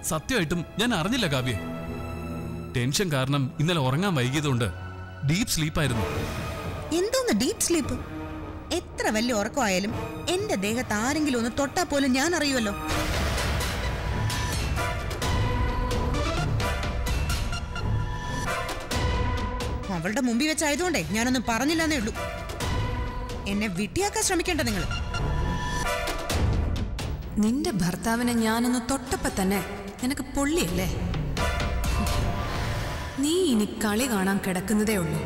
സത്യമായിട്ടും ഞാൻ അറിഞ്ഞില്ല കാവ്യ ടെൻഷൻ കാരണം ഇന്നലെ ഉറങ്ങാൻ വൈകിയതുകൊണ്ട് ഡീപ്പ് സ്ലീപ്പായിരുന്നു എന്തോന്ന് ഡീപ് സ്ലീപ്പ് എത്ര വലിയ ഉറക്കമായാലും എന്റെ ദേഹത്ത് ആരെങ്കിലും ഒന്ന് തൊട്ടാ പോലും ഞാൻ അറിയുമല്ലോ അവളുടെ മുമ്പിൽ വെച്ചായതുകൊണ്ടേ ഞാനൊന്നും പറഞ്ഞില്ലെന്നേ ഉള്ളൂ എന്നെ വിട്ടിയാക്കാൻ ശ്രമിക്കേണ്ട നിങ്ങൾ നിന്റെ ഭർത്താവിനെ ഞാനൊന്ന് തൊട്ടപ്പോ തന്നെ നിനക്ക് പൊള്ളിയല്ലേ നീ ഇനി കളി കാണാൻ കിടക്കുന്നതേ ഉള്ളൂ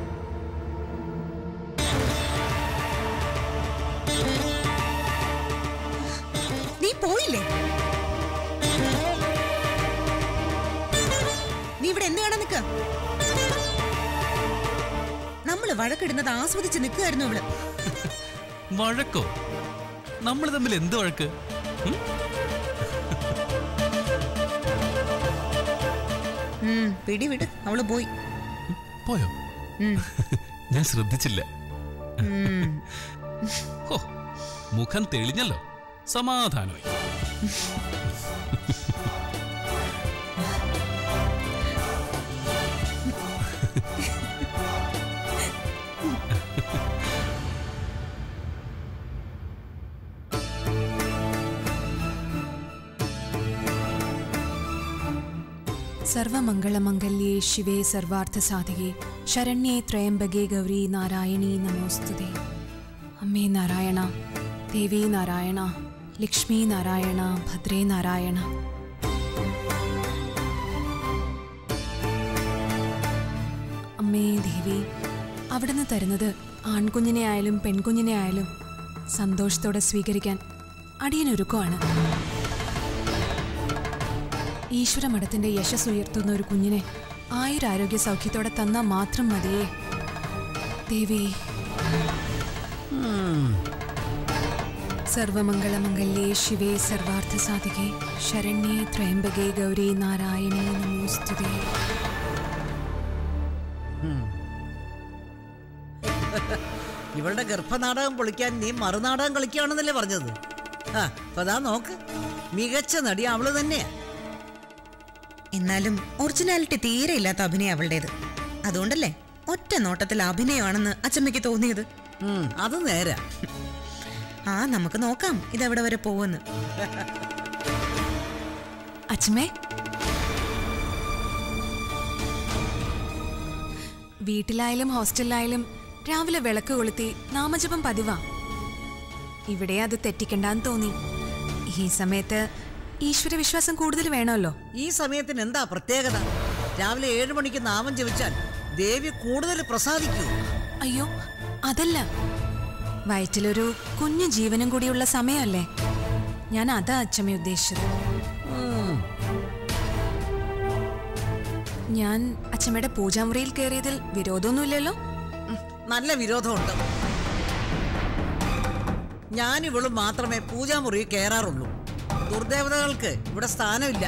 നീ പോയില്ലേ നീ ഇവിടെ എന്ത് കാണാൻ നിക്ക നമ്മള് വഴക്കിടുന്നത് ആസ്വദിച്ച് നിൽക്കുകയായിരുന്നു ഇവള് വഴക്കോ നമ്മൾ തമ്മിൽ എന്ത് വഴക്ക് ഉം? ഉം, പിടി വിട് അവള് പോയി പോയോ ഉം, ഞാൻ ശ്രദ്ധിച്ചില്ല ഉം. ഹോ മുഖം തെളിഞ്ഞല്ലോ സമാധാനമായി സർവമംഗളമംഗല്യേ ശിവേ സർവാർത്ഥ സാധികേ ശരണ്യേ ത്രയംബകേ ഗൗരി നാരായണീ നമോസ്തുതേ അമ്മേ നാരായണ ദേവി നാരായണ ലക്ഷ്മി നാരായണ ഭദ്രേ നാരായണ അമ്മേ ദേവി അവിടുന്ന് തരുന്നത് ആൺകുഞ്ഞിനെ ആയാലും പെൺകുഞ്ഞിനെ ആയാലും സന്തോഷത്തോടെ സ്വീകരിക്കാൻ അടിയനൊരുക്കമാണ് ഈശ്വരമഠത്തിന്റെ യശസ് ഉയർത്തുന്ന ഒരു കുഞ്ഞിനെ ആയുരാരോഗ്യ സൗഖ്യത്തോടെ തന്നാൽ മാത്രം മതിയേ ദേവി സർവമംഗളമംഗല്യേ ശിവേ സർവാർത്ഥ സാധികേ ശരണ്യേ ത്രയംബകേ ഗൗരി നാരായണീ നമോസ്തുതേ ഇവളുടെ ഗർഭനാടകം പൊളിക്കാൻ നീ മറുനാടകം കളിക്കുകയാണെന്നല്ലേ പറഞ്ഞത് ആ അപ്പൊ അതാ നോക്ക് മികച്ച നടി അവള് തന്നെയാ എന്നാലും ഒറിജിനാലിറ്റി തീരെ ഇല്ലാത്ത അഭിനയം അവളുടേത് അതുകൊണ്ടല്ലേ ഒറ്റ നോട്ടത്തിൽ അഭിനയമാണെന്ന് അച്ചമ്മയ്ക്ക് തോന്നിയത് ഉം, അത് നേരാ ആ നമുക്ക് നോക്കാം ഇതെവിടെ വരെ പോവെന്ന് അച്ഛമ്മേ വീട്ടിലായാലും ഹോസ്റ്റലിലായാലും രാവിലെ വിളക്ക് കൊളുത്തി നാമജപം പതിവാ ഇവിടെ അത് തെറ്റിക്കണ്ടാന്ന് തോന്നി ഈ സമയത്ത് ഈശ്വര വിശ്വാസം കൂടുതൽ വേണമല്ലോ ഈ സമയത്തിന് എന്താ പ്രത്യേകത രാവിലെ ഏഴ് മണിക്ക് നാമം ജപിച്ചാൽ ദേവി കൂടുതൽ പ്രസാദിക്കൂ അയ്യോ അതല്ല വയറ്റിലൊരു കുഞ്ഞു ജീവനും കൂടിയുള്ള സമയമല്ലേ ഞാൻ അതാ അച്ഛമ്മ ഉദ്ദേശിച്ചത് ഉം, ഞാൻ അച്ഛമ്മയുടെ പൂജാമുറിയിൽ കയറിയതിൽ വിരോധമൊന്നുമില്ലല്ലോ ഉം, നല്ല വിരോധമുണ്ട് ഞാൻ ഇവളും മാത്രമേ പൂജാമുറിയിൽ കയറാറുള്ളൂ ദുർദേവതകൾക്ക് ഇവിടെ സ്ഥാനമില്ല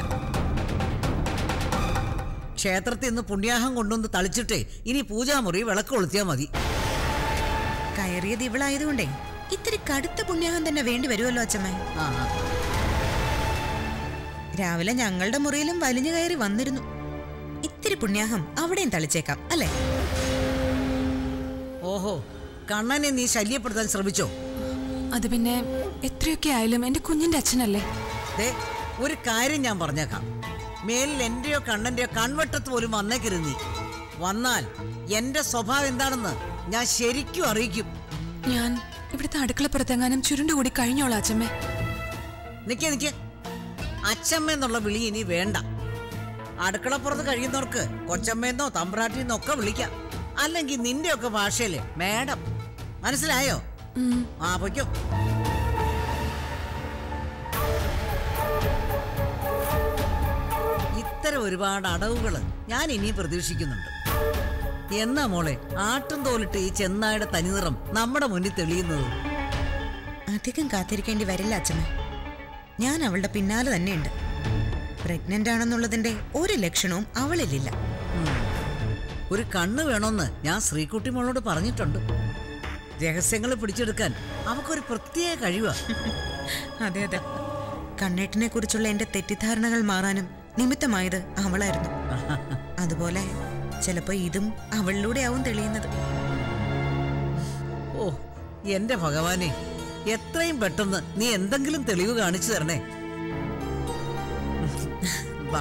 ക്ഷേത്രത്തിൽ നിന്ന് പുണ്യാഹം കൊണ്ടുവന്ന് തളിച്ചിട്ടേ ഇനി പൂജാമുറി വിളക്ക് കൊളുത്തിയാൽ മതി കയറിയത് ഇവളായതുകൊണ്ടേ ഇത്തിരി കടുത്ത പുണ്യാഹം തന്നെ വേണ്ടി വരുമല്ലോ അച്ചമ്മ ആ ആ. രാവിലെ ഞങ്ങളുടെ മുറിയിലും വലിഞ്ഞു കയറി വന്നിരുന്നു ഇത്തിരി പുണ്യാഹം അവിടെയും തളിച്ചേക്കാം അല്ലേ ഓഹോ കണ്ണനെ നീ ശല്യപ്പെടുത്താൻ ശ്രമിച്ചോ അത് പിന്നെ എത്രയൊക്കെ ആയാലും എന്റെ കുഞ്ഞിന്റെ അച്ഛനല്ലേ ദേ ഒരു കാര്യം ഞാൻ പറഞ്ഞേക്കാം മേലിൽ എന്റെയോ കണ്ണന്റെയോ കൺവെട്ടത്ത് പോലും വന്നേക്കരുത് നീ വന്നാൽ എന്റെ സ്വഭാവം എന്താണെന്ന് ഞാൻ ശരിക്കും അറിയിക്കും ഞാൻ ഇവിടുത്തെ അടുക്കളപ്പുറത്തെങ്ങാനും ചുരുണ്ടുകൂടി കഴിഞ്ഞോളാം അച്ഛമ്മേ നിക്ക് നിക്ക് അച്ചമ്മ എന്നുള്ള വിളി ഇനി വേണ്ട അടുക്കളപ്പുറത്ത് കഴിയുന്നവർക്ക് കൊച്ചമ്മയെന്നോ തമ്പ്രാട്ടിന്നോ ഒക്കെ വിളിക്കാം അല്ലെങ്കിൽ നിന്റെയൊക്കെ ഭാഷയില് മേഡം മനസ്സിലായോ ഉം, ആ പൊയ്ക്കോ ഇത്തരം ഒരുപാട് അടവുകൾ ഞാൻ ഇനിയും പ്രതീക്ഷിക്കുന്നുണ്ട് എന്നാ മോളെ ആട്ടും തോലിട്ട് ഈ ചെന്നായുടെ തനിനിറം നമ്മുടെ മുന്നിൽ തെളിയുന്നത് അധികം കാത്തിരിക്കേണ്ടി വരില്ല അച്ഛമ്മ ഞാൻ അവളുടെ പിന്നാലെ തന്നെയുണ്ട് പ്രഗ്നന്റ് ആണെന്നുള്ളതിന്റെ ഒരു ലക്ഷണവും അവളിലില്ല ഉം. ഒരു കണ്ണ് വേണമെന്ന് ഞാൻ ശ്രീകുട്ടി മോളോട് പറഞ്ഞിട്ടുണ്ട് രഹസ്യങ്ങൾ പിടിച്ചെടുക്കാൻ അവക്കൊരു പ്രത്യേക കഴിവാ അതെ അതെ കണ്ണേട്ടിനെ കുറിച്ചുള്ള എന്റെ തെറ്റിദ്ധാരണകൾ മാറാനും നിമിത്തമായത് അവളായിരുന്നു അതുപോലെ ചിലപ്പോ ഇതും അവളിലൂടെ ആവും തെളിയുന്നത് ഓ എന്റെ ഭഗവാനെ എത്രയും പെട്ടെന്ന് നീ എന്തെങ്കിലും തെളിവ് കാണിച്ചു തരണേ വാ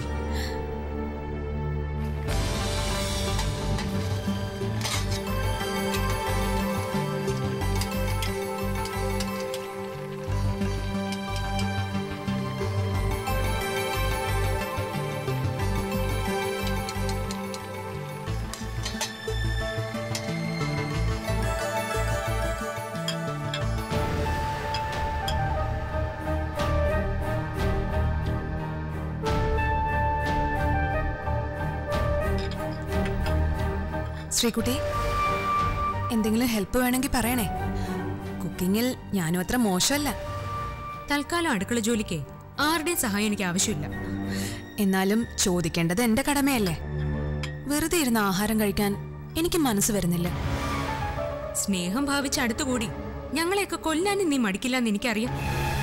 ശ്രീകുട്ടി എന്തെങ്കിലും ഹെൽപ്പ് വേണമെങ്കിൽ പറയണേ കുക്കിങ്ങിൽ ഞാനും അത്ര മോശമല്ല തൽക്കാലം അടുക്കള ജോലിക്ക് ആരുടെയും സഹായം എനിക്ക് ആവശ്യമില്ല എന്നാലും ചോദിക്കേണ്ടത് എന്റെ കടമയല്ലേ വെറുതെ ഇരുന്ന് ആഹാരം കഴിക്കാൻ എനിക്ക് മനസ്സ് വരുന്നില്ല സ്നേഹം ഭാവിച്ച് അടുത്തുകൂടി ഞങ്ങളെയൊക്കെ കൊല്ലാനും നീ മടിക്കില്ലെന്ന് എനിക്കറിയാം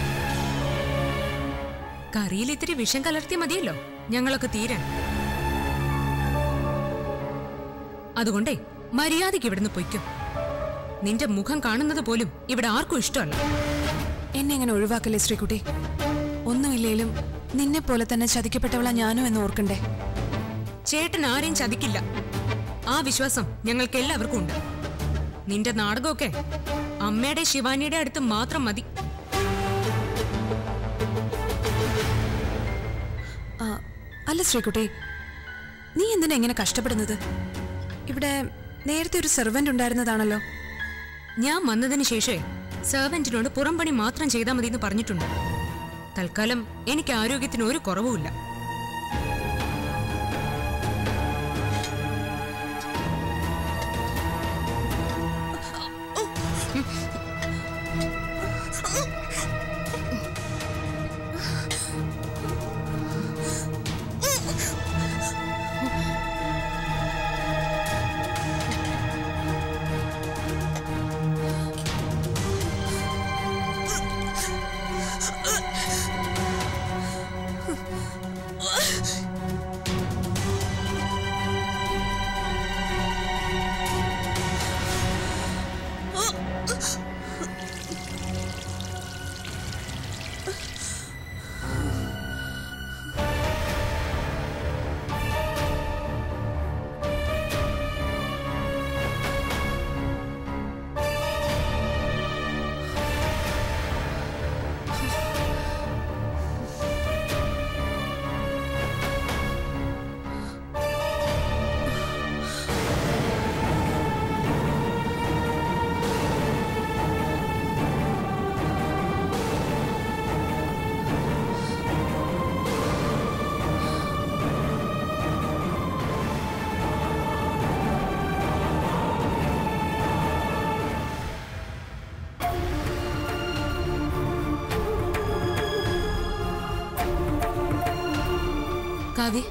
കറിയിൽ ഇത്തിരി വിഷം കലർത്തിയ മതിയല്ലോ ഞങ്ങളൊക്കെ തീരാൻ അതുകൊണ്ടേ മര്യാദയ്ക്ക് ഇവിടുന്ന് പൊയ്ക്കും നിന്റെ മുഖം കാണുന്നത് പോലും ഇവിടെ ആർക്കും ഇഷ്ടമല്ല എന്നെ ഇങ്ങനെ ഒഴിവാക്കല്ലേ ശ്രീകുട്ടി ഒന്നുമില്ലേലും നിന്നെ പോലെ തന്നെ ചതിക്കപ്പെട്ടവളാ ഞാനും എന്ന് ഓർക്കണ്ടേ ചേട്ടൻ ആരെയും ചതിക്കില്ല ആ വിശ്വാസം ഞങ്ങൾക്ക് എല്ലാവർക്കും ഉണ്ട് നിന്റെ നാടകമൊക്കെ അമ്മയുടെ ശിവാനിയുടെ അടുത്ത് മാത്രം മതി ആ, അല്ല ശ്രീകുട്ടി നീ എന്തിനാ ഇങ്ങനെ കഷ്ടപ്പെടുന്നത് ഇവിടെ നേരത്തെ ഒരു സെർവന്റ് ഉണ്ടായിരുന്നതാണല്ലോ ഞാൻ വന്നതിന് ശേഷമേ സെർവന്റിനോട് പുറംപണി മാത്രം ചെയ്താൽ മതി എന്ന് പറഞ്ഞിട്ടുണ്ട് തൽക്കാലം എനിക്ക് ആരോഗ്യത്തിന് ഒരു കുറവുമില്ല കാവ്യ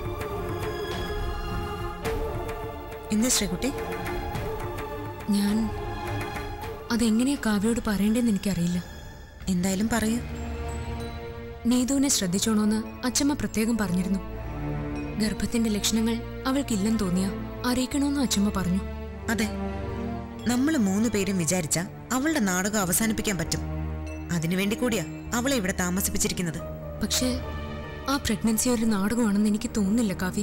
എന്താ ശ്രീകുട്ടി ഞാൻ അതെങ്ങനെയാ കാവ്യയോട് പറയേണ്ടതെന്ന് എനിക്കറിയില്ല എന്തായാലും പറയൂ നീതുവിനെ ശ്രദ്ധിച്ചോണോന്ന് അച്ഛമ്മ പ്രത്യേകം പറഞ്ഞിരുന്നു ഗർഭത്തിന്റെ ലക്ഷണങ്ങൾ അവൾക്കില്ലെന്ന് തോന്നിയ അറിയിക്കണമെന്ന് അച്ഛമ്മ പറഞ്ഞു അതെ നമ്മൾ മൂന്ന് പേരും വിചാരിച്ച അവളുടെ നാടകം അവസാനിപ്പിക്കാൻ പറ്റും അതിനുവേണ്ടി കൂടിയാ അവളെ ഇവിടെ താമസിപ്പിച്ചിരിക്കുന്നത് പക്ഷേ ആ പ്രഗ്നൻസി ഒരു നാടകമാണെന്ന് എനിക്ക് തോന്നുന്നില്ല കാവ്യ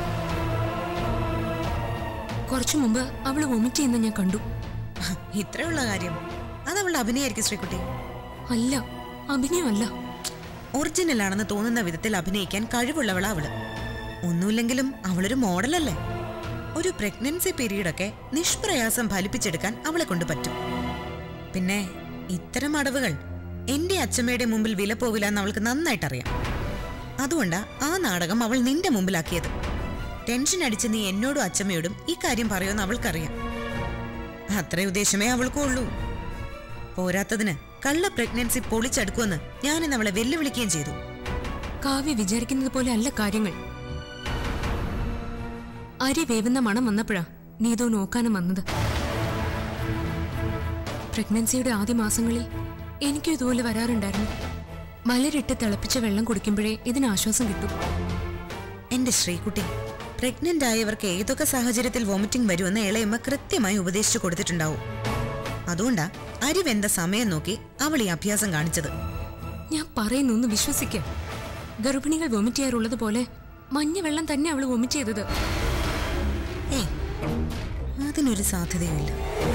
കുറച്ചു മുമ്പ് അവള് വൊമിറ്റ് ചെയ്യുന്ന ഞാൻ കണ്ടു ഹ, ഇത്രയുള്ള കാര്യം അത് അവളുടെ അഭിനയായിരിക്കും ശ്രീകുട്ടി അല്ല അഭിനയമല്ല ഒറിജിനൽ ആണെന്ന് തോന്നുന്ന വിധത്തിൽ അഭിനയിക്കാൻ കഴിവുള്ളവളാ അവള് ഒന്നുമില്ലെങ്കിലും അവളൊരു മോഡലല്ലേ ഒരു പ്രഗ്നൻസി പീരീഡൊക്കെ നിഷ്പ്രയാസം ഫലിപ്പിച്ചെടുക്കാൻ അവളെ കൊണ്ട് പറ്റും പിന്നെ ഇത്തരം അടവുകൾ എന്റെ അച്ഛമ്മയുടെ മുമ്പിൽ വില പോവില്ല എന്ന് അവൾക്ക് നന്നായിട്ട് അറിയാം അതുകൊണ്ടാ ആ നാടകം അവൾ നിന്റെ മുമ്പിലാക്കിയത് ടെൻഷൻ അടിച്ച് നീ എന്നോടും അച്ഛമ്മയോടും ഈ കാര്യം പറയുമെന്ന് അവൾക്കറിയാം അത്രേ ഉദ്ദേശമേ അവൾക്കും ഉള്ളൂ പോരാത്തതിന് കള്ള പ്രഗ്നൻസി പൊളിച്ചെടുക്കുമെന്ന് ഞാനിന്ന് അവളെ വെല്ലുവിളിക്കുകയും ചെയ്തു കാവ്യ വിചാരിക്കുന്നത് പോലെ അല്ല കാര്യങ്ങൾ അരി വേവുന്ന മണം വന്നപ്പോഴാ നീതോ നോക്കാനും വന്നത് പ്രഗ്നൻസിയുടെ ആദ്യ മാസങ്ങളിൽ എനിക്കും ഇതുപോലെ വരാറുണ്ടായിരുന്നു മലരിട്ട് തിളപ്പിച്ച വെള്ളം കുടിക്കുമ്പോഴേ ഇതിന് ആശ്വാസം കിട്ടും എന്റെ ശ്രീകുട്ടി പ്രഗ്നന്റ് ആയവർക്ക് ഏതൊക്കെ സാഹചര്യത്തിൽ വോമിറ്റിംഗ് വരുമെന്ന് ഇളയമ്മ കൃത്യമായി ഉപദേശിച്ചു കൊടുത്തിട്ടുണ്ടാവും അതുകൊണ്ടാ അരി വെന്ത സമയം നോക്കി അവൾ ഈ അഭ്യാസം കാണിച്ചത് ഞാൻ പറയുന്നൊന്ന് വിശ്വസിക്ക ഗർഭിണികൾ വൊമിറ്റ് ചെയ്യാറുള്ളത് പോലെ മഞ്ഞ വെള്ളം തന്നെ അവൾ വൊമിറ്റ് ചെയ്തത് ഏയ് അതിനൊരു സാധ്യതയുമില്ല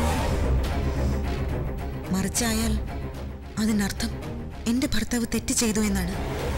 മറിച്ചായാൽ അതിനർത്ഥം എന്റെ ഭർത്താവ് തെറ്റ് ചെയ്തു എന്നാണ്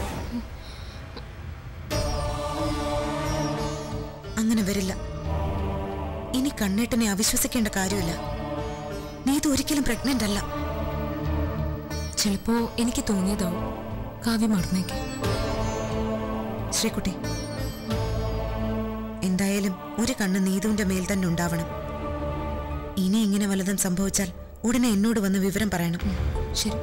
അങ്ങനെ വരില്ല ഇനി കണ്ണേട്ടനെ അവിശ്വസിക്കേണ്ട കാര്യമില്ല നീ ഇത് ഒരിക്കലും പ്രഗ്നന്റ് അല്ല ചിലപ്പോ എനിക്ക് തോന്നിയതാവും കാവ്യ മറന്നേക്ക് ശ്രീകുട്ടി എന്തായാലും ഒരു കണ്ണ് നീതുവിന്റെ മേൽ തന്നെ ഉണ്ടാവണം ഇനി ഇങ്ങനെ വല്ലതും സംഭവിച്ചാൽ ഉടനെ എന്നോട് വന്ന് വിവരം പറയണം ശരി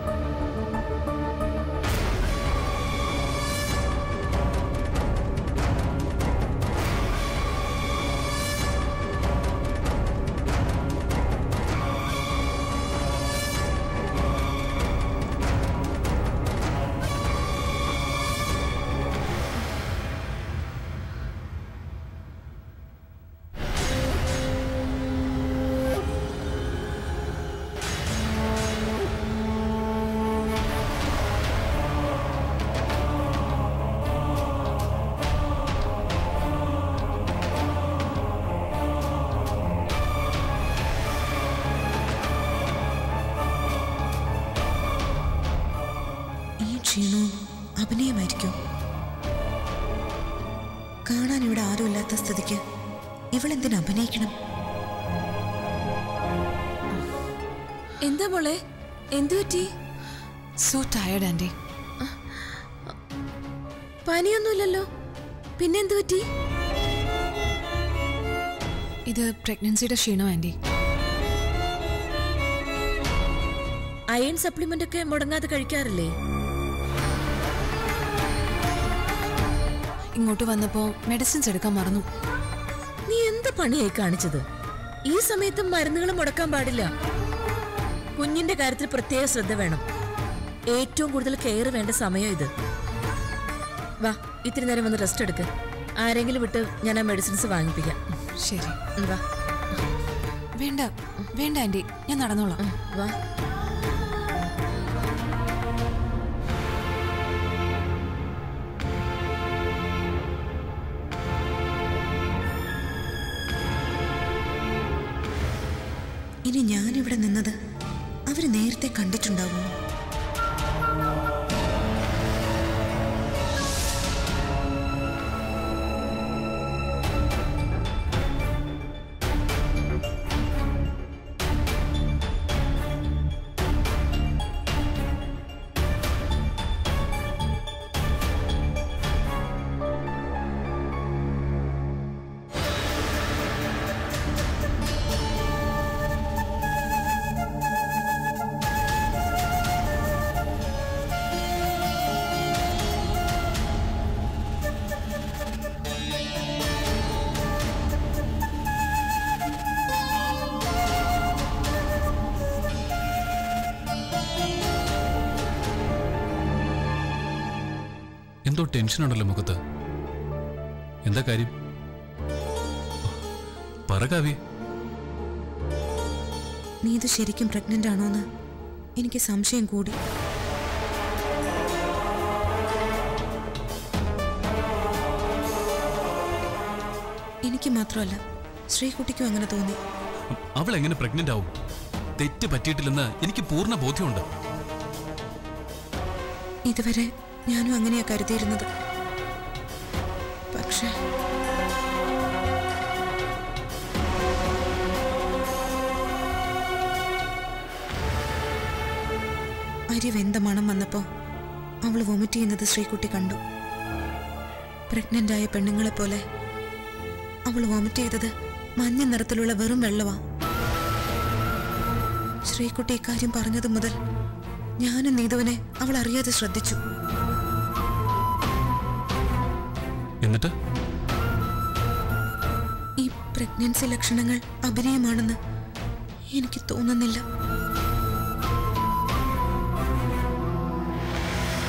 ഈ ക്ഷീണവും അഭിനയമായിരിക്കും കാണാൻ ഇവിടെ ആരുമില്ലാത്ത സ്ഥിതിക്ക് ഇവളെന്തിനു അഭിനയിക്കണം എന്താ മോളെ എന്തു പറ്റി സോ ടയർഡ് ആൻറ്റി പനിയൊന്നുമില്ലല്ലോ പിന്നെന്തു പറ്റി ഇത് പ്രഗ്നൻസിയുടെ ക്ഷീണം ആൻറ്റി അയൺ സപ്ലിമെന്റ് ഒക്കെ മുടങ്ങാതെ കഴിക്കാറില്ലേ ഇങ്ങോട്ട് വന്നപ്പോൾ മെഡിസിൻസ് എടുക്കാൻ മറന്നു നീ എന്ത് പണിയായി കാണിച്ചത് ഈ സമയത്തും മരുന്നുകൾ മുടക്കാൻ പാടില്ല കുഞ്ഞിന്റെ കാര്യത്തിൽ പ്രത്യേക ശ്രദ്ധ വേണം ഏറ്റവും കൂടുതൽ കെയർ വേണ്ട സമയം ഇത് വാ ഇത്തിരി നേരം വന്ന് റെസ്റ്റ് എടുക്ക് ആരെങ്കിലും വിട്ട് ഞാൻ ആ മെഡിസിൻസ് വാങ്ങിപ്പിക്കാം ശരി ഉം, വാ വേണ്ട വേണ്ട ആൻറ്റി ഞാൻ നടന്നോളാം ഉം, വാ ഇനി ഞാനിവിടെ നിന്നത് അവര് നേരത്തെ കണ്ടിട്ടുണ്ടാവുമോ എന്തോ ടെൻഷനുണ്ടല്ലോ മുഖത്ത് എന്താ കാര്യം പറ കാവ്യ നീ ഇത് ശരിക്കും പ്രഗ്നന്റ് ആണോന്ന് എനിക്ക് സംശയം കൂടി എനിക്ക് മാത്രമല്ല ശ്രീകുട്ടിക്കും അങ്ങനെ തോന്നി അവൾ എങ്ങനെ പ്രഗ്നന്റ് ആവും തെറ്റ് പറ്റിയിട്ടില്ലെന്ന് എനിക്ക് പൂർണ്ണ ബോധ്യമുണ്ട് ഇതുവരെ ഞാനും അങ്ങനെയാ കരുതിയിരുന്നത് പക്ഷേ അരി വെന്ത മണം വന്നപ്പോ അവൾ വൊമിറ്റ് ചെയ്യുന്നത് ശ്രീകുട്ടി കണ്ടു പ്രഗ്നന്റ് ആയ പെണ്ണുങ്ങളെ പോലെ അവൾ വൊമിറ്റ് ചെയ്തത് മഞ്ഞ നിറത്തിലുള്ള വെറും വെള്ളവാ ശ്രീകുട്ടി ഇക്കാര്യം പറഞ്ഞതു മുതൽ ഞാനും നീതുവിനെ അവൾ അറിയാതെ ശ്രദ്ധിച്ചു എന്നിട്ട് ഈ പ്രഗ്നൻസി ലക്ഷണങ്ങൾ അഭിനയമാണെന്ന് എനിക്ക് തോന്നുന്നില്ല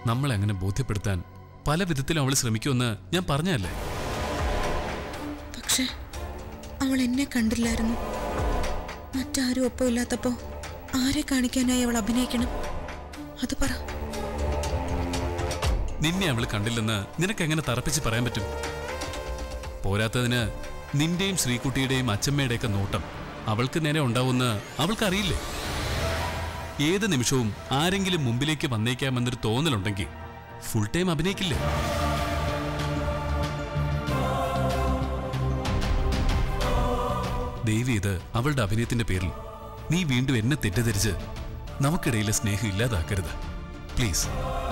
നമ്മളെ അങ്ങനെ ബോധ്യപ്പെടുത്താൻ പല വിധത്തിലും അവൾ ശ്രമിക്കുമെന്ന് ഞാൻ പറഞ്ഞല്ലേ പക്ഷെ അവൾ എന്നെ കണ്ടില്ലായിരുന്നു മറ്റാരും ഒപ്പം ഇല്ലാത്തപ്പോ ആരെ കാണിക്കാനായി അവൾ അഭിനയിക്കണം അത് പറ നിന്നെ അവൾ കണ്ടില്ലെന്ന് നിനക്ക് എങ്ങനെ തറപ്പിച്ച് പറയാൻ പറ്റും പോരാത്തതിന് നിന്റെയും ശ്രീകുട്ടിയുടെയും അച്ഛമ്മയുടെയൊക്കെ നോട്ടം അവൾക്ക് നേരെ ഉണ്ടാവുമെന്ന് അവൾക്കറിയില്ലേ ഏത് നിമിഷവും ആരെങ്കിലും മുമ്പിലേക്ക് വന്നേക്കാമെന്നൊരു തോന്നലുണ്ടെങ്കിൽ ഫുൾ ടൈം അഭിനയിക്കില്ലേ ദേവി ഇത് അവളുടെ അഭിനയത്തിന്റെ പേരിൽ നീ വീണ്ടും എന്നെ തെറ്റിദ്ധരിച്ച് നമുക്കിടയിലെ സ്നേഹം ഇല്ലാതാക്കരുത് പ്ലീസ്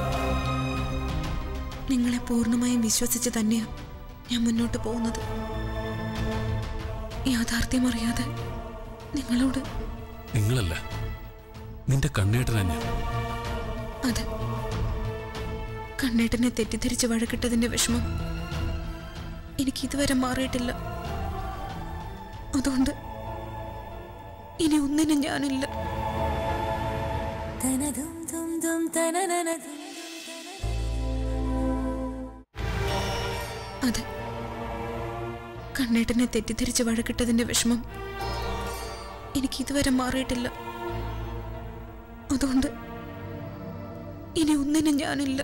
നിങ്ങളെ പൂർണ്ണമായും വിശ്വസിച്ച് തന്നെയാ ഞാൻ മുന്നോട്ട് പോകുന്നത് യാഥാർത്ഥ്യം അറിയാതെ നിങ്ങളോട് നിങ്ങളല്ല നിന്റെ കണ്ണേട്ടനാ ഞാൻ അതെ കണ്ണേട്ടനെ തെറ്റിദ്ധരിച്ച് വഴക്കിട്ടതിന്റെ വിഷമം എനിക്ക് ഇതുവരെ മാറിയിട്ടില്ല അതുകൊണ്ട് ഇനി ഒന്നിനും ഞാനില്ല അതെ കണ്ണേട്ടനെ തെറ്റിദ്ധരിച്ച് വഴക്കിട്ടതിന്റെ വിഷമം എനിക്ക് ഇതുവരെ മാറിയിട്ടില്ല അതുകൊണ്ട് ഇനി ഒന്നിനും ഞാനില്ല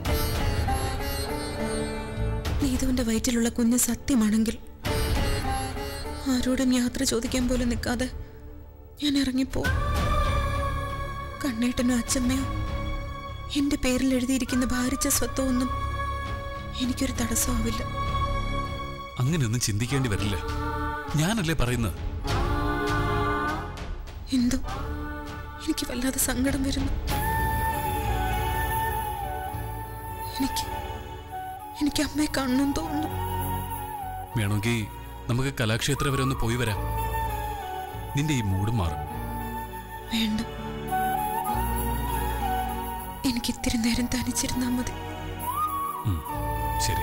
നീതുവിന്റെ വയറ്റിലുള്ള കുഞ്ഞ് സത്യമാണെങ്കിൽ ആരോടും യാത്ര ചോദിക്കാൻ പോലും നിൽക്കാതെ ഞാൻ ഇറങ്ങിപ്പോ കണ്ണേട്ടനോ അച്ഛമ്മയോ എന്റെ പേരിൽ എഴുതിയിരിക്കുന്ന ഭാരിച്ച സ്വത്തോ ഒന്നും എനിക്കൊരു തടസ്സമാവില്ല അങ്ങനെയൊന്നും ചിന്തിക്കേണ്ടി വരില്ല ഞാനല്ലേ പറയുന്നത് എന്തോ എനിക്ക് വല്ലാതെ സങ്കടം വരുന്നു എനിക്ക് എനിക്ക് അമ്മയെ കാണണമെന്ന് തോന്നുന്നു വേണമെങ്കിൽ നമുക്ക് കലാക്ഷേത്ര വരെ ഒന്ന് പോയി വരാം നിന്റെ ഈ മൂഡ് മാറും വേണ്ട എനിക്ക് ഇത്തിരി നേരം തനിച്ചിരുന്നാ മതി ഉം, ശരി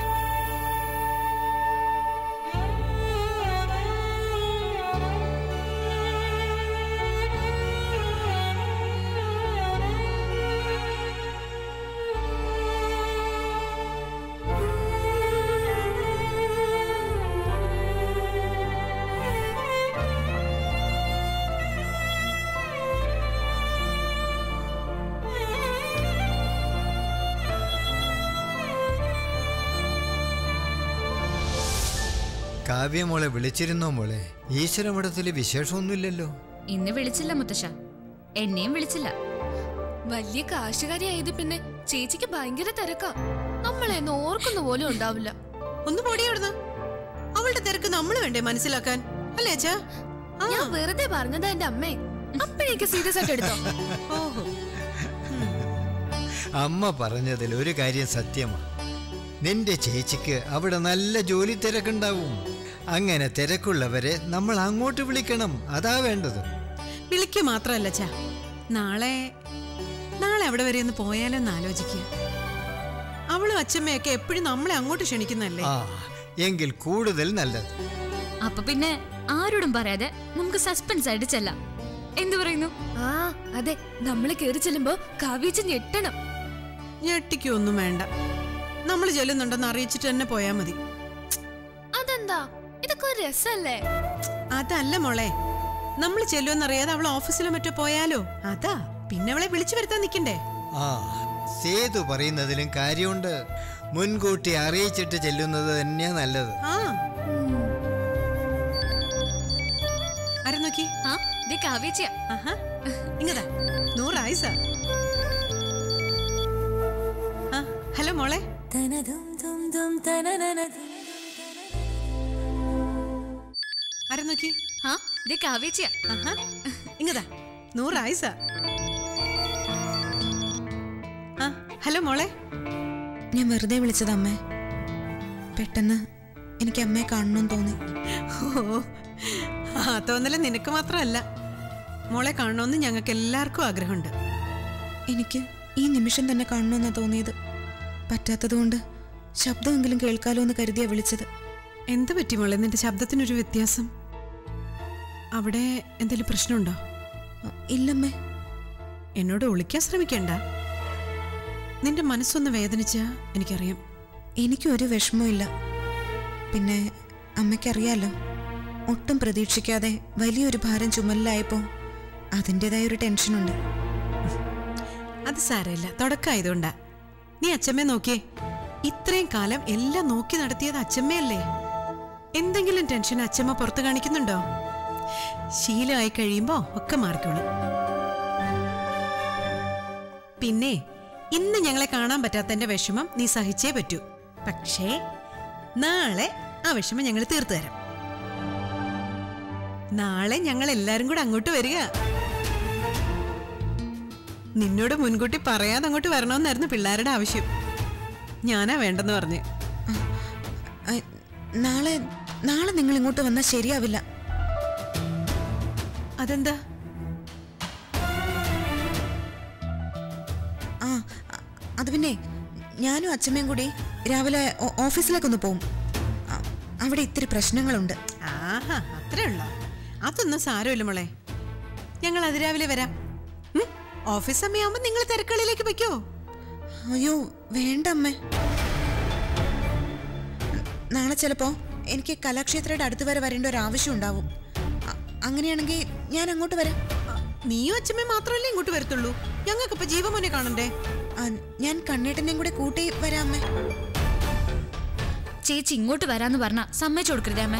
കാവ്യ മോളെ വിളിച്ചിരുന്നോ മോളെ ഈശ്വരമഠത്തില് വിശേഷമൊന്നുമില്ലല്ലോ ഇന്ന് വിളിച്ചില്ല മുത്തശ്ശ എന്നെയും വിളിച്ചില്ല വലിയ കാശുകാരിയായത് പിന്നെ ചേച്ചിക്ക് ഭയങ്കര തിരക്കാ നമ്മളെ ഓർക്കുന്ന പോലും ഉണ്ടാവില്ല ഒന്ന് പൊടിയോടുന്നു അവളുടെ തിരക്ക് നമ്മൾ വേണ്ടേ മനസ്സിലാക്കാൻ അല്ലേ അച്ഛാ ആ, ഞാൻ വെറുതെ പറഞ്ഞതാ എന്റെ അമ്മേ അപ്പോഴേക്ക് സീരിയസ് ആയിട്ട് എടുത്തോ ഓഹോ അമ്മ പറഞ്ഞതിൽ ഒരു കാര്യം സത്യമാണ് നിന്റെ ചേച്ചിക്ക് അവിടെ നല്ല ജോലി തിരക്കുണ്ടാവും അങ്ങനെ തിരക്കുള്ളവരെ നമ്മൾ അങ്ങോട്ട് വിളിക്കണം അതാ വേണ്ടത് വിളിക്കുക മാത്രല്ല അച്ഛാ നാളെ നാളെ അവിടെ വരെ ഒന്ന് പോയാലോ എന്ന് ആലോചിക്കുക അവളും അച്ഛമ്മയൊക്കെ എപ്പോഴും നമ്മളെ അങ്ങോട്ട് ക്ഷണിക്കുന്നല്ലേ ആ എങ്കിൽ കൂടുതൽ നല്ലത് അപ്പൊ പിന്നെ ആരോടും പറയാതെ നമുക്ക് സസ്പെൻസ് ആയിട്ട് ചെല്ലാം എന്തു പറയുന്നു ആ അതെ നമ്മള് കേറി ചെല്ലുമ്പോ കാവ്യച്ച് ഞെട്ടണം ഞെട്ടിക്കൊന്നും വേണ്ട നമ്മൾ ചെല്ലുന്നുണ്ടെന്ന് അറിയിച്ചിട്ട് തന്നെ പോയാ മതി അതെന്താ ഇതൊക്കെ ഒരു രസല്ലേ അതല്ല മോളെ നമ്മൾ ചെല്ലുമെന്നറിയാതെ അവൾ ഓഫീസിലോ മറ്റോ പോയാലോ അതാ പിന്നെ അവളെ വിളിച്ചു വരുത്താൻ നിൽക്കണ്ടേ ആ സേതു പറയുന്നതിലും കാര്യമുണ്ട് മുൻകൂട്ടി അറിയിച്ചിട്ട് ചെല്ലുന്നത് തന്നെയാ നല്ലത് ആ ആരെ നോക്കി ആ ദേ കാവ്യച്ചിയ ആഹാ ഇങ്ങതാ നൂറായി സാർ ആ ഹലോ മോളെ ആരെ നോക്കി ആ ദേ കാവ്യച്ചിയ ആഹാ ഇങ്ങതാ നൂറായി സാർ ആ ഹലോ മോളെ ഞാൻ വെറുതെ വിളിച്ചത് അമ്മേ പെട്ടെന്ന് എനിക്ക് അമ്മയെ കാണണമെന്ന് തോന്നി ഓ ആ തോന്നല് നിനക്ക് മാത്രമല്ല മോളെ കാണണമെന്ന് ഞങ്ങൾക്ക് എല്ലാവർക്കും ആഗ്രഹമുണ്ട് എനിക്ക് ഈ നിമിഷം തന്നെ കാണണമെന്നാണ് തോന്നിയത് പറ്റാത്തതുകൊണ്ട് ശബ്ദമെങ്കിലും കേൾക്കാലോ എന്ന് കരുതിയാ വിളിച്ചത് എന്ത് പറ്റി മോളെ നിന്റെ ശബ്ദത്തിനൊരു വ്യത്യാസം അവിടെ എന്തെങ്കിലും പ്രശ്നമുണ്ടോ അ, ഇല്ലമ്മേ എന്നോട് ഒളിക്കാൻ ശ്രമിക്കണ്ട നിന്റെ മനസ്സൊന്ന് വേദനിച്ച എനിക്കറിയാം എനിക്കും ഒരു വിഷമവും പിന്നെ അമ്മയ്ക്കറിയാലോ ഒട്ടും പ്രതീക്ഷിക്കാതെ വലിയൊരു ഭാരം ചുമലിലായപ്പോൾ അതിൻ്റെതായ ഒരു ടെൻഷനുണ്ട് അത് സാരമില്ല തുടക്കമായതുകൊണ്ടാ നീ അച്ഛമ്മയെ നോക്കിയേ ഇത്രയും കാലം എല്ലാം നോക്കി നടത്തിയത് അച്ഛമ്മയല്ലേ എന്തെങ്കിലും ടെൻഷൻ അച്ഛമ്മ പുറത്ത് കാണിക്കുന്നുണ്ടോ ശീലമായി കഴിയുമ്പോ ഒക്കെ മാറിക്കോളും പിന്നെ ഇന്ന് ഞങ്ങളെ കാണാൻ പറ്റാത്തതിന്റെ വിഷമം നീ സഹിച്ചേ പറ്റൂ പക്ഷേ നാളെ ആ വിഷമം ഞങ്ങൾ തീർത്തു തരാം നാളെ ഞങ്ങൾ എല്ലാരും കൂടെ അങ്ങോട്ട് വരിക നിന്നോട് മുൻകൂട്ടി പറയാതെ അങ്ങോട്ട് വരണമെന്നായിരുന്നു പിള്ളേരുടെ ആവശ്യം ഞാനാ വേണ്ടെന്ന് പറഞ്ഞ് ആ, നാളെ നാളെ നിങ്ങൾ ഇങ്ങോട്ട് വന്നാൽ ശരിയാവില്ല അതെന്താ ആ അ- അത് പിന്നെ ഞാനും അച്ഛമ്മയും കൂടി രാവിലെ ഓ- ഓഫീസിലേക്കൊന്ന് പോവും അ- അവിടെ ഇത്തിരി പ്രശ്നങ്ങളുണ്ട് ആഹാ അത്രേ ഉള്ളോ അതൊന്നും സാരമില്ല മോളെ ഞങ്ങൾ അതിരാവിലെ വരാം ഉം? ഓഫീസ് സമയമാകുമ്പോ നിങ്ങൾ തിരക്കുകളിലേക്ക് വെക്കോ അയ്യോ വേണ്ട അമ്മേ നാളെ ചിലപ്പോ എനിക്ക് കലാക്ഷേത്രയുടെ അടുത്ത് വരെ വരേണ്ട ഒരു ആവശ്യം ഉണ്ടാവും അ- അങ്ങനെയാണെങ്കിൽ ഞാൻ അങ്ങോട്ട് വരാം നീയും അച്ഛമ്മയും മാത്രമല്ലേ ഇങ്ങോട്ട് വരത്തുള്ളൂ ഞങ്ങൾക്കിപ്പോ ജീവമോനെ കാണണ്ടേ ആ, ഞാൻ കണ്ണേട്ടനെയും കൂടെ കൂട്ടി വരാം അമ്മേ ചേച്ചി ഇങ്ങോട്ട് വരാന്ന് പറഞ്ഞ സമ്മതിച്ചു കൊടുക്കരുതേ അമ്മ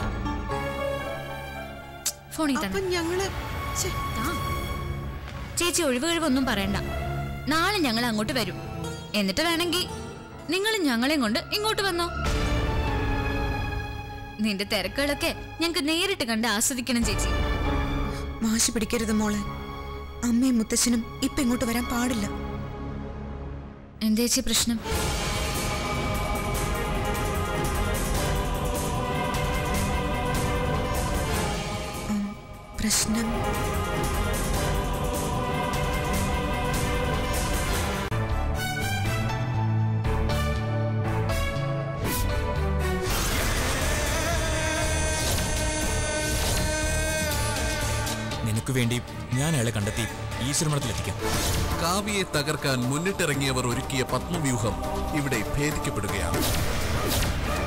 ഫോണിൽ അപ്പൊ തന്നെ ഞങ്ങള് ഛെ, ആ. ചേച്ചി ഒഴിവ് കഴിവൊന്നും പറയണ്ട നാളെ ഞങ്ങൾ അങ്ങോട്ട് വരും എന്നിട്ട് വേണമെങ്കിൽ നിങ്ങൾ ഞങ്ങളെയും കൊണ്ട് ഇങ്ങോട്ട് വന്നോ നിന്റെ തിരക്കുകളൊക്കെ ഞങ്ങൾക്ക് നേരിട്ട് കണ്ട് ആസ്വദിക്കണം ചേച്ചി വാശി പിടിക്കരുത് മോളെ അമ്മയും മുത്തശ്ശനും ഇപ്പൊ ഇങ്ങോട്ട് വരാൻ പാടില്ല എന്താ ചേച്ചി പ്രശ്നം പ്രശ്നം നിനക്ക് വേണ്ടി ഞാൻ അയാളെ കണ്ടെത്തി ഈശ്വരമഠത്തിലെത്തിക്കാം കാവ്യയെ തകർക്കാൻ മുന്നിട്ടിറങ്ങിയവർ ഒരുക്കിയ പത്മവ്യൂഹം ഇവിടെ ഭേദിക്കപ്പെടുകയാണ്